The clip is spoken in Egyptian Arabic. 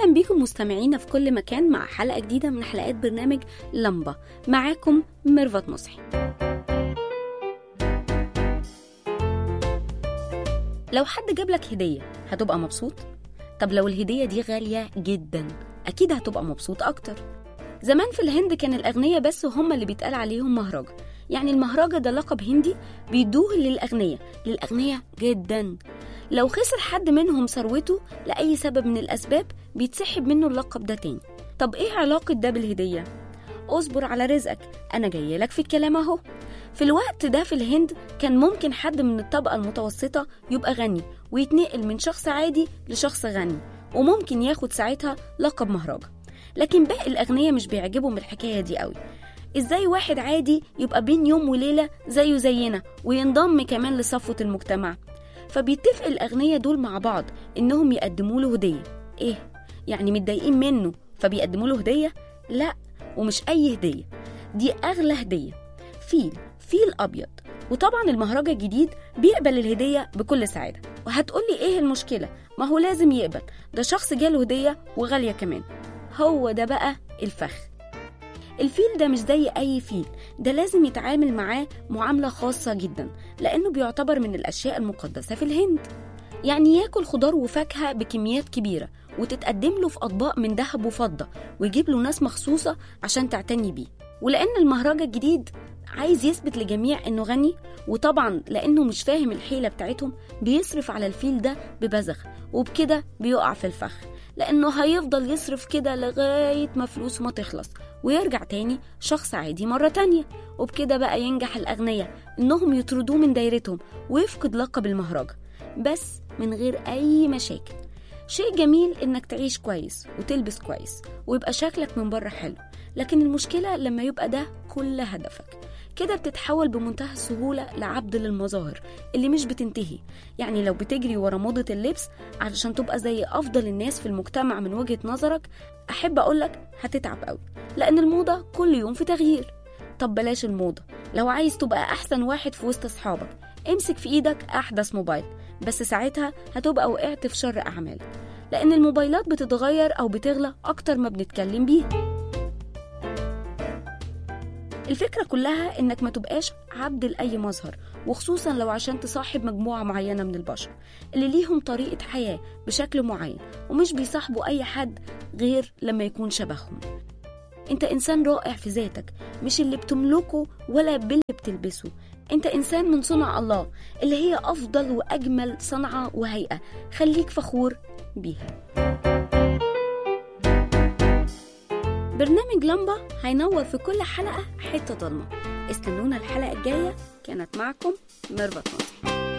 أهلا بيكم مستمعينا في كل مكان مع حلقة جديدة من حلقات برنامج لمبة معاكم ميرفت مصحي لو حد جاب لك هدية هتبقى مبسوط؟ طب لو الهدية دي غالية جدا أكيد هتبقى مبسوط أكتر زمان في الهند كان الأغنياء بس هم اللي بيتقال عليهم مهرجة يعني المهرجة ده لقب هندي بيدوه للأغنياء للأغنياء جدا لو خسر حد منهم ثروته لأي سبب من الأسباب بيتسحب منه اللقب ده تاني طب إيه علاقة ده بالهدية؟ اصبر على رزقك أنا جاي لك في الكلام أهو في الوقت ده في الهند كان ممكن حد من الطبقة المتوسطة يبقى غني ويتنقل من شخص عادي لشخص غني وممكن ياخد ساعتها لقب مهرجة لكن باقي الأغنياء مش بيعجبهم الحكاية دي قوي ازاي واحد عادي يبقى بين يوم وليلة زيه زينا وينضم كمان لصفوة المجتمع فبيتفق الأغنياء دول مع بعض إنهم يقدموا له هدية إيه؟ يعني متضايقين منه فبيقدموا له هدية؟ لا ومش أي هدية دي أغلى هدية فيل فيل أبيض وطبعا المهرجة الجديد بيقبل الهدية بكل سعادة وهتقولي إيه المشكلة؟ ما هو لازم يقبل ده شخص جاله هدية وغالية كمان هو ده بقى الفخ الفيل ده مش زي أي فيل ده لازم يتعامل معاه معاملة خاصة جدا لأنه بيعتبر من الأشياء المقدسة في الهند يعني ياكل خضار وفاكهة بكميات كبيرة وتتقدم له في أطباق من ذهب وفضة ويجيب له ناس مخصوصة عشان تعتني بيه ولأن المهرجة الجديد عايز يثبت لجميع انه غني وطبعا لانه مش فاهم الحيله بتاعتهم بيصرف على الفيل ده ببذخ وبكده بيقع في الفخ لانه هيفضل يصرف كده لغايه ما فلوسه ما تخلص ويرجع تاني شخص عادي مرة تانية وبكده بقى ينجح الأغنياء إنهم يطردوه من دايرتهم ويفقد لقب المهرجة بس من غير أي مشاكل شيء جميل إنك تعيش كويس وتلبس كويس ويبقى شكلك من بره حلو لكن المشكلة لما يبقى ده كل هدفك كده بتتحول بمنتهى السهولة لعبد للمظاهر اللي مش بتنتهي يعني لو بتجري ورا موضة اللبس علشان تبقى زي أفضل الناس في المجتمع من وجهة نظرك أحب أقولك هتتعب قوي لأن الموضة كل يوم في تغيير طب بلاش الموضة لو عايز تبقى أحسن واحد في وسط أصحابك امسك في إيدك أحدث موبايل بس ساعتها هتبقى وقعت في شر أعمالك لأن الموبايلات بتتغير أو بتغلى أكتر ما بنتكلم بيها الفكرة كلها إنك ما تبقاش عبد لأي مظهر وخصوصا لو عشان تصاحب مجموعة معينة من البشر اللي ليهم طريقة حياة بشكل معين ومش بيصاحبوا أي حد غير لما يكون شبههم انت انسان رائع في ذاتك مش اللي بتملكه ولا باللي بتلبسه انت انسان من صنع الله اللي هي افضل واجمل صنعه وهيئه خليك فخور بيها برنامج لمبة هينور في كل حلقة حتة ضلمة استنونا الحلقة الجاية كانت معكم ميرفت نصر